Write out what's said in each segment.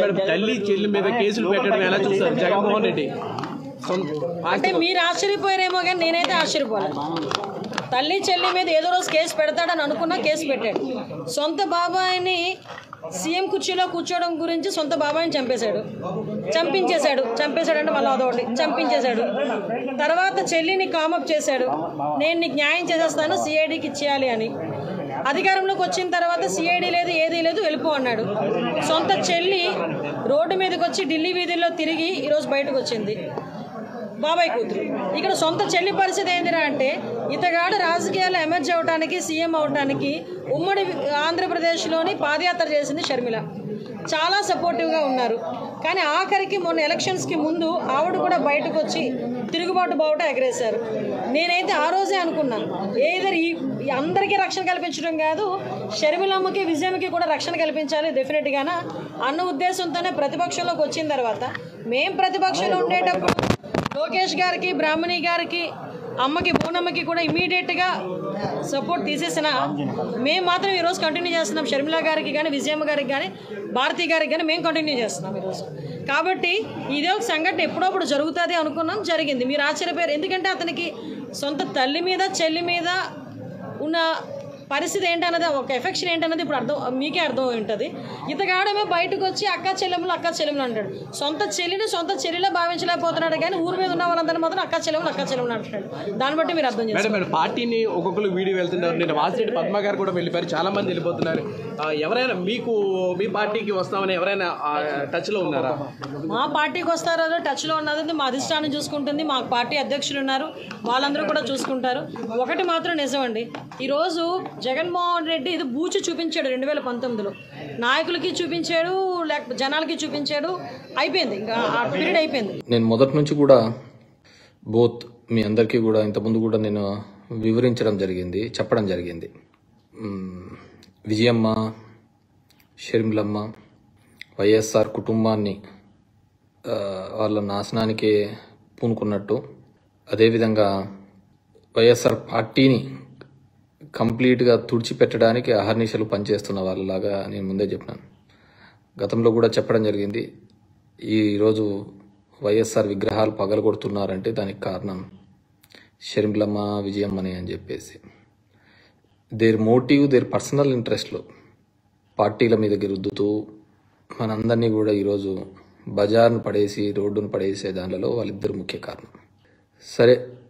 madam తల్లి చెల్లి మీద కేసులు పెట్టడం ఎలా చూస్తారు జగన్మోహన్ రెడ్డి సొంత అంటే మీరు ఆశ్చర్యపోయారేమో కానీ నేనైతే ఆశ్చర్యపోలేదు తల్లి చెల్లి మీద ఏదో రోజు కేసు పెడతాడని అనుకున్నా కేసు పెట్టాడు సొంత బాబాయిని సీఎం కుర్చీలో కూర్చోవడం గురించి సొంత బాబాయిని చంపేశాడు చంపించేశాడు చంపేశాడు అంటే మళ్ళీ అదొకటి చంపించేశాడు తర్వాత చెల్లిని కామప్ చేశాడు నేను నీకు న్యాయం చేసేస్తాను సిఐడికి ఇచ్చేయాలి అని అధికారంలోకి వచ్చిన తర్వాత సిఐడి లేదు ఏదీ లేదు వెళ్ళిపో అన్నాడు సొంత చెల్లి రోడ్డు మీదకి వచ్చి ఢిల్లీ వీధుల్లో తిరిగి ఈరోజు బయటకు వచ్చింది బాబాయ్ కూతురు ఇక్కడ సొంత చెల్లి పరిస్థితి ఏంటిరా అంటే ఇతగాడు రాజకీయాల్లో ఎమర్జ్ అవడానికి సీఎం అవడానికి ఉమ్మడి ఆంధ్రప్రదేశ్లోని పాదయాత్ర చేసింది షర్మిల చాలా సపోర్టివ్గా ఉన్నారు కానీ ఆఖరికి మొన్న ఎలక్షన్స్కి ముందు ఆవిడ కూడా బయటకు వచ్చి తిరుగుబాటు బావుట ఎగరేశారు నేనైతే ఆ రోజే అనుకున్నాను ఏదర్ ఈ ఈ అందరికీ రక్షణ కల్పించడం కాదు షర్మిలమ్మకి విజయమ్మకి కూడా రక్షణ కల్పించాలి డెఫినెట్గాన అన్న ఉద్దేశంతోనే ప్రతిపక్షంలోకి వచ్చిన తర్వాత మేం ప్రతిపక్షంలో ఉండేటప్పుడు లోకేష్ గారికి బ్రాహ్మణి గారికి అమ్మకి బోనమ్మకి కూడా ఇమీడియట్గా సపోర్ట్ తీసేసిన మేము మాత్రం ఈరోజు కంటిన్యూ చేస్తున్నాం షర్మిల గారికి కానీ విజయమ్మ గారికి కానీ భారతి గారికి కానీ మేము కంటిన్యూ చేస్తున్నాం ఈరోజు కాబట్టి ఇదే ఒక సంఘటన ఎప్పుడప్పుడు జరుగుతుంది అనుకున్నాం జరిగింది మీరు ఆశ్చర్యపోయారు ఎందుకంటే అతనికి సొంత తల్లి మీద చెల్లి మీద ఉన్న పరిస్థితి ఏంటన్నది ఒక ఎఫెక్షన్ ఏంటన్నది ఇప్పుడు అర్థం మీకే అర్థం ఉంటుంది ఇతగాడేమో బయటకు వచ్చి అక్క చెల్లెములు అక్క చెల్లెములు అంటాడు సొంత చెల్లిని సొంత చెల్లిలో భావించలేకపోతున్నాడు కానీ ఊరి మీద ఉన్న వాళ్ళందరినీ మాత్రం అక్క చెల్లెములు అక్క చెల్లెములు అంటున్నాడు దాన్ని బట్టి మీరు అర్థం మేడం చేసుకోండి మేడం పార్టీని ఒక్కొక్కరు వీడియో వెళ్తున్నారు నేను వాసిరెడ్డి పద్మ గారు కూడా వెళ్ళిపోయారు చాలా మంది వెళ్ళిపోతున్నారు ఆ, ఎవరైనా మీకు మీ పార్టీకి వస్తామని ఎవరైనా ఆ, టచ్ లో ఉన్నారా మా పార్టీకి వస్తారో టచ్లో ఉన్నది మా అధిష్టానం చూసుకుంటుంది మా పార్టీ అధ్యక్షులు ఉన్నారు వాళ్ళందరూ కూడా చూసుకుంటారు ఒకటి మాత్రం నిజమండి ఈరోజు జగన్మోహన్ రెడ్డి ఇది బూచి చూపించాడు రెండు వేల పంతొమ్మిదిలో నాయకులకి చూపించాడు లేకపోతే జనాలకి చూపించాడు అయిపోయింది ఇంకా ఆ పీరియడ్ అయిపోయింది నేను మొదటి నుంచి కూడా బోత్ మీ అందరికీ కూడా ఇంతకుముందు కూడా నేను వివరించడం జరిగింది చెప్పడం జరిగింది మ్మ్, విజయమ్మ షర్మిలమ్మ వైఎస్ఆర్ కుటుంబాన్ని ఆ, వాళ్ళ నాశనానికి పూనుకున్నట్టు అదేవిధంగా వైఎస్ఆర్ పార్టీని కంప్లీట్గా తుడిచిపెట్టడానికి అహర్నిశలు పనిచేస్తున్న వాళ్ళలాగా నేను ముందే చెప్పినాను గతంలో కూడా చెప్పడం జరిగింది ఈరోజు వైఎస్ఆర్ విగ్రహాలు పగలగొడుతున్నారంటే దానికి కారణం షర్మిలమ్మ విజయమ్మని అని చెప్పేసి దేర్ మోటివ్ దేర్ పర్సనల్ ఇంట్రెస్ట్లో పార్టీల మీదకి రుద్దుతూ మనందరినీ కూడా ఈరోజు బజార్ను పడేసి రోడ్డును పడేసే దానిలో వాళ్ళిద్దరు ముఖ్య కారణం సరే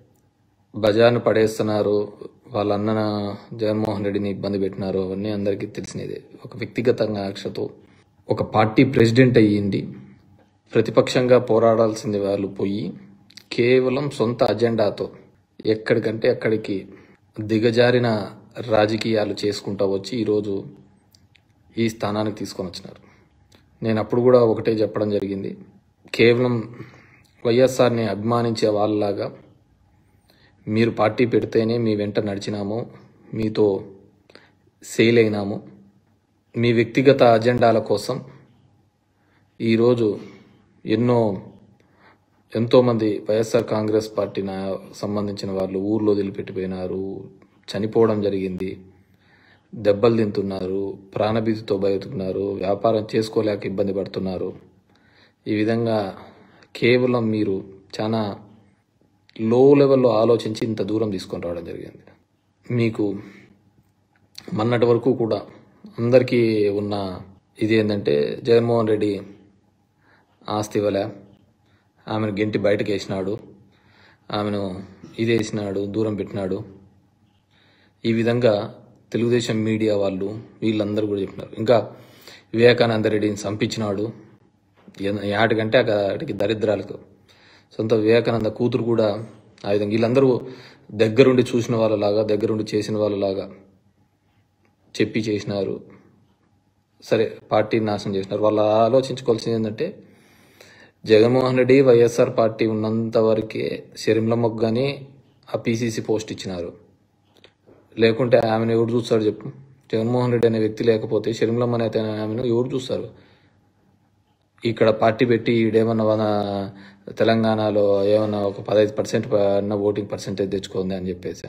బజార్ను పడేస్తున్నారు వాళ్ళ అన్న జగన్మోహన్ రెడ్డిని ఇబ్బంది పెట్టినారు అవన్నీ అందరికీ తెలిసినదే ఒక వ్యక్తిగతంగా ఆక్షతో ఒక పార్టీ ప్రెసిడెంట్ అయ్యింది ప్రతిపక్షంగా పోరాడాల్సింది వాళ్ళు పోయి కేవలం సొంత అజెండాతో ఎక్కడికంటే అక్కడికి దిగజారిన రాజకీయాలు చేసుకుంటా వచ్చి ఈరోజు ఈ స్థానానికి తీసుకొని వచ్చినారు నేను అప్పుడు కూడా ఒకటే చెప్పడం జరిగింది కేవలం వైఎస్ఆర్ని అభిమానించే వాళ్ళలాగా మీరు పార్టీ పెడితేనే మీ వెంట నడిచినాము మీతో సేల్ అయినాము మీ వ్యక్తిగత అజెండాల కోసం ఈరోజు ఎన్నో ఎంతోమంది వైఎస్ఆర్ కాంగ్రెస్ పార్టీ నా సంబంధించిన వాళ్ళు ఊర్లో వదిలిపెట్టిపోయినారు చనిపోవడం జరిగింది దెబ్బలు తింటున్నారు ప్రాణభీతితో బతుకున్నారు వ్యాపారం చేసుకోలేక ఇబ్బంది పడుతున్నారు ఈ విధంగా కేవలం మీరు చాలా లో లెవెల్లో ఆలోచించి ఇంత దూరం తీసుకొని రావడం జరిగింది మీకు మొన్నటి వరకు కూడా అందరికీ ఉన్న ఇది ఏంటంటే జగన్మోహన్ రెడ్డి ఆస్తి ఇవ్వలే ఆమెను గెంటి బయటకు వేసినాడు ఆమెను ఇది వేసినాడు దూరం పెట్టినాడు ఈ విధంగా తెలుగుదేశం మీడియా వాళ్ళు వీళ్ళందరూ కూడా చెప్పినారు ఇంకా వివేకానంద రెడ్డిని చంపించినాడు ఎన్- యాటికంటే అక్కడికి దరిద్రాలకు సొంత వివేకానంద కూతురు కూడా ఆ విధంగా వీళ్ళందరూ దగ్గరుండి చూసిన వాళ్ళలాగా దగ్గరుండి చేసిన వాళ్ళలాగా చెప్పి చేసినారు సరే పార్టీని నాశనం చేసినారు వాళ్ళు ఆలోచించుకోవాల్సింది ఏంటంటే జగన్మోహన్ రెడ్డి వైఎస్ఆర్ పార్టీ ఉన్నంత వరకే షర్మిలమ్మకు కానీ ఆ పీసీసీ పోస్ట్ ఇచ్చినారు లేకుంటే ఆమెను ఎవరు చూస్తారు చెప్పు జగన్మోహన్ రెడ్డి అనే వ్యక్తి లేకపోతే షర్మిలమ్మ అనే ఆమెను ఎవరు చూస్తారు ఇక్కడ పార్టీ పెట్టి ఈడేమన్నా మన తెలంగాణలో ఏమన్నా ఒక పదహైదు పర్సెంట్ అన్న ఓటింగ్ పర్సెంటేజ్ తెచ్చుకుంది అని చెప్పేసి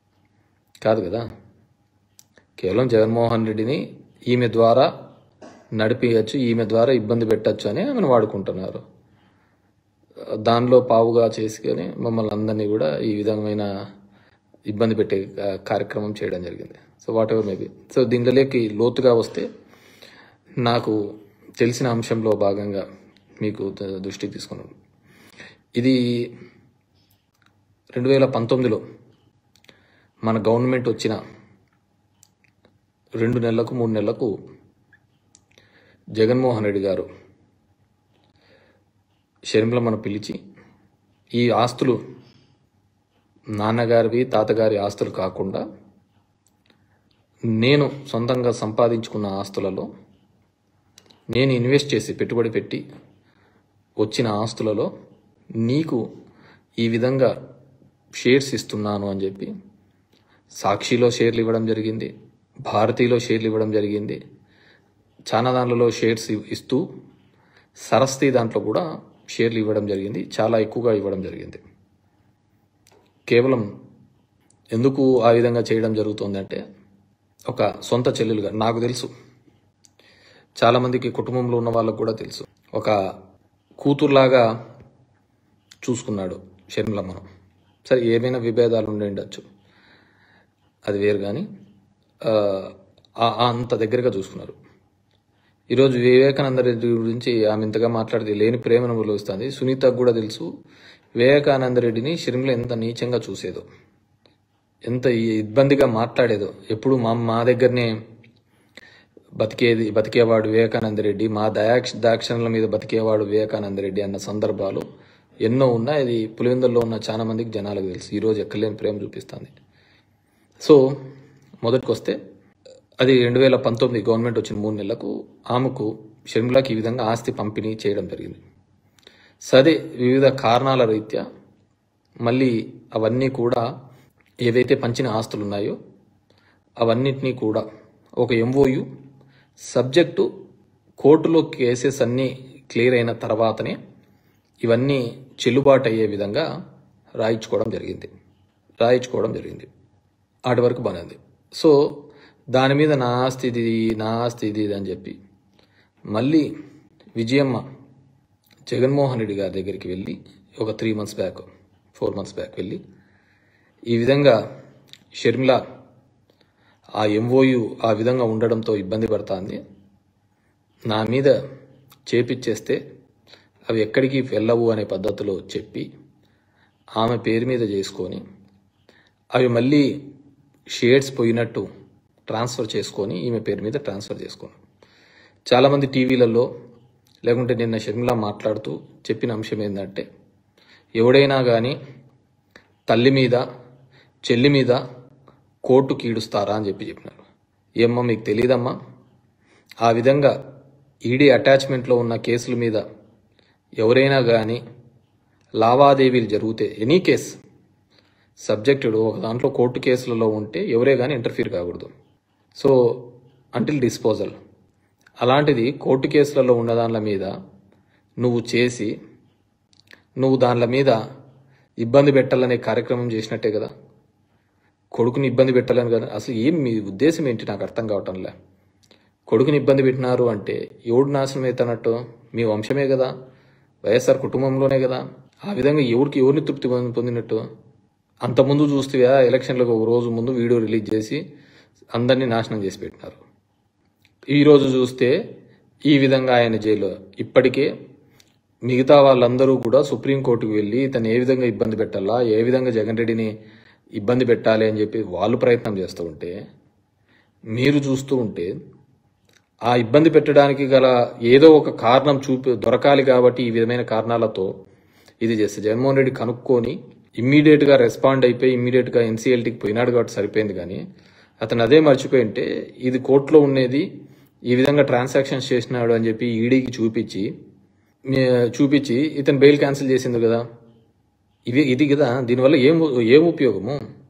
కాదు కదా కేవలం జగన్మోహన్ రెడ్డిని ఈమె ద్వారా నడిపించచ్చు ఈమె ద్వారా ఇబ్బంది పెట్టచ్చు అని ఆమెను వాడుకుంటున్నారు దానిలో పావుగా చేసుకొని మమ్మల్ని అందరినీ కూడా ఈ విధమైన ఇబ్బంది పెట్టే కా- కార్యక్రమం చేయడం జరిగింది so whatever maybe so దీనిలోకి లోతుగా వస్తే నాకు తెలిసిన అంశంలో భాగంగా మీకు ద- దృష్టికి తీసుకున్నాను ఇది రెండు వేల పంతొమ్మిదిలో మన గవర్నమెంట్ వచ్చిన రెండు నెలలకు మూడు నెలలకు జగన్మోహన్ రెడ్డి గారు షర్మిలమ్మను పిలిచి ఈ ఆస్తులు నాన్నగారివి తాతగారి ఆస్తులు కాకుండా నేను సొంతంగా సంపాదించుకున్న ఆస్తులలో నేను ఇన్వెస్ట్ చేసి పెట్టుబడి పెట్టి వచ్చిన ఆస్తులలో నీకు ఈ విధంగా షేర్స్ ఇస్తున్నాను అని చెప్పి సాక్షిలో షేర్లు ఇవ్వడం జరిగింది భారతీలో షేర్లు ఇవ్వడం జరిగింది చాలా దాంట్లో షేర్స్ ఇ- ఇస్తూ సరస్వతి దాంట్లో కూడా షేర్లు ఇవ్వడం జరిగింది చాలా ఎక్కువగా ఇవ్వడం జరిగింది కేవలం ఎందుకు ఆ విధంగా చేయడం జరుగుతుందంటే ఒక సొంత చెల్లెలుగా నాకు తెలుసు చాలామందికి కుటుంబంలో ఉన్న వాళ్ళకు కూడా తెలుసు ఒక కూతురులాగా చూసుకున్నాడు షర్మిలమ్మను సరే ఏమైనా విభేదాలు ఉండి ఉండొచ్చు అది వేరు కానీ ఆ, ఆ- ఆ అంత దగ్గరగా చూసుకున్నారు ఈరోజు వివేకానంద రెడ్డి గురించి ఆమె ఇంతగా మాట్లాడితే లేని ప్రేమను విలువస్తుంది సునీతకు కూడా తెలుసు వివేకానంద రెడ్డిని షర్మిల ఎంత నీచంగా చూసేదో ఎంత ఇబ్బందిగా మాట్లాడేదో ఎప్పుడు మా మా దగ్గరనే బతికేది బతికేవాడు వివేకానంద రెడ్డి మా దయాక్ష దాక్షణల మీద బతికేవాడు వివేకానంద రెడ్డి అన్న సందర్భాలు ఎన్నో ఉన్నాయి అది పులివెందుల్లో ఉన్న చాలా మందికి జనాలకు తెలుసు ఈరోజు ఎక్కలేని ప్రేమ చూపిస్తుంది సో మొదటికి వస్తే అది రెండు వేల పంతొమ్మిది గవర్నమెంట్ వచ్చిన మూడు నెలలకు ఆమెకు షర్మిలాకి ఈ విధంగా ఆస్తి పంపిణీ చేయడం జరిగింది సరే వివిధ కారణాల రీత్యా మళ్ళీ అవన్నీ కూడా ఏవైతే పంచిన ఆస్తులు ఉన్నాయో అవన్నిటినీ కూడా ఒక ఎంఓయు సబ్జెక్టు కోర్టులో కేసెస్ అన్నీ క్లియర్ అయిన తర్వాతనే ఇవన్నీ చెల్లుబాటు అయ్యే విధంగా రాయించుకోవడం జరిగింది రాయించుకోవడం జరిగింది ఆటి వరకు బాగానే ఉంది సో దాని మీద నా ఆస్తి ఇది నా ఆస్తి ఇది ఇది అని చెప్పి మళ్ళీ విజయమ్మ జగన్మోహన్ రెడ్డి గారి దగ్గరికి వెళ్ళి ఒక three months back four months back వెళ్ళి ఈ విధంగా షర్మిల ఆ ఎంఓయు ఆ విధంగా ఉండడంతో ఇబ్బంది పడుతుంది నా మీద చేపిచ్చేస్తే అవి ఎక్కడికి వెళ్ళవు అనే పద్ధతిలో చెప్పి ఆమె పేరు మీద చేసుకొని అవి మళ్ళీ షేడ్స్ పోయినట్టు ట్రాన్స్ఫర్ చేసుకొని ఈమె పేరు మీద ట్రాన్స్ఫర్ చేసుకున్నాం చాలామంది టీవీలలో లేకుంటే నిన్న షర్మిల మాట్లాడుతూ చెప్పిన అంశం ఏంటంటే ఎవడైనా కానీ తల్లి మీద చెల్లి మీద కోర్టు కీడుస్తారా అని చెప్పి చెప్పినారు ఏమ్మా మీకు తెలియదమ్మా ఆ విధంగా ఈడీ అటాచ్మెంట్లో ఉన్న కేసుల మీద ఎవరైనా కానీ లావాదేవీలు జరిగితే ఎనీ కేస్ సబ్జెక్టుడు ఒక దాంట్లో కోర్టు కేసులలో ఉంటే ఎవరే కానీ ఇంటర్ఫీర్ కాకూడదు సో అంటిల్ డిస్పోజల్ అలాంటిది కోర్టు కేసులలో ఉన్న దానిల మీద నువ్వు చేసి నువ్వు దానిల మీద ఇబ్బంది పెట్టాలనే కార్యక్రమం చేసినట్టే కదా కొడుకుని ఇబ్బంది పెట్టాలని కదా అసలు ఏం మీ ఉద్దేశం ఏంటి నాకు అర్థం కావటంలే కొడుకుని ఇబ్బంది పెట్టినారు అంటే ఎవడు నాశనం అవుతానట్టు మీ వంశమే కదా వైఎస్ఆర్ కుటుంబంలోనే కదా ఆ విధంగా ఎవరికి ఎవరిని తృప్తి పొంది- పొందినట్టు అంతకుముందు చూస్తేవా ఎలక్షన్లకు ఒక రోజు ముందు వీడియో రిలీజ్ చేసి అందరినీ నాశనం చేసి పెట్టినారు ఈ రోజు చూస్తే ఈ విధంగా ఆయన జైలు ఇప్పటికే మిగతా వాళ్ళందరూ కూడా సుప్రీంకోర్టుకు వెళ్ళి ఇతను ఏ విధంగా ఇబ్బంది పెట్టాలా ఏ విధంగా జగన్ రెడ్డిని ఇబ్బంది పెట్టాలి అని చెప్పి వాళ్ళు ప్రయత్నం చేస్తూ ఉంటే మీరు చూస్తూ ఉంటే ఆ ఇబ్బంది పెట్టడానికి గల ఏదో ఒక కారణం చూపి దొరకాలి కాబట్టి ఈ విధమైన కారణాలతో ఇది చేస్తే జగన్మోహన్ రెడ్డి కనుక్కొని ఇమ్మీడియట్ గా రెస్పాండ్ అయిపోయి ఇమ్మీడియట్ గా ఎన్సీఎల్టీకి పోయినాడు కాబట్టి సరిపోయింది కానీ అతను అదే మర్చిపోయి ఉంటే ఇది కోర్టులో ఉండేది ఈ విధంగా ట్రాన్సాక్షన్స్ చేసినాడు అని చెప్పి ఈడీకి చూపించి మీ- చూపించి ఇతను బెయిల్ క్యాన్సిల్ చేసింది కదా ఇవి ఇది కదా దీనివల్ల ఏం ఏం ఉపయోగము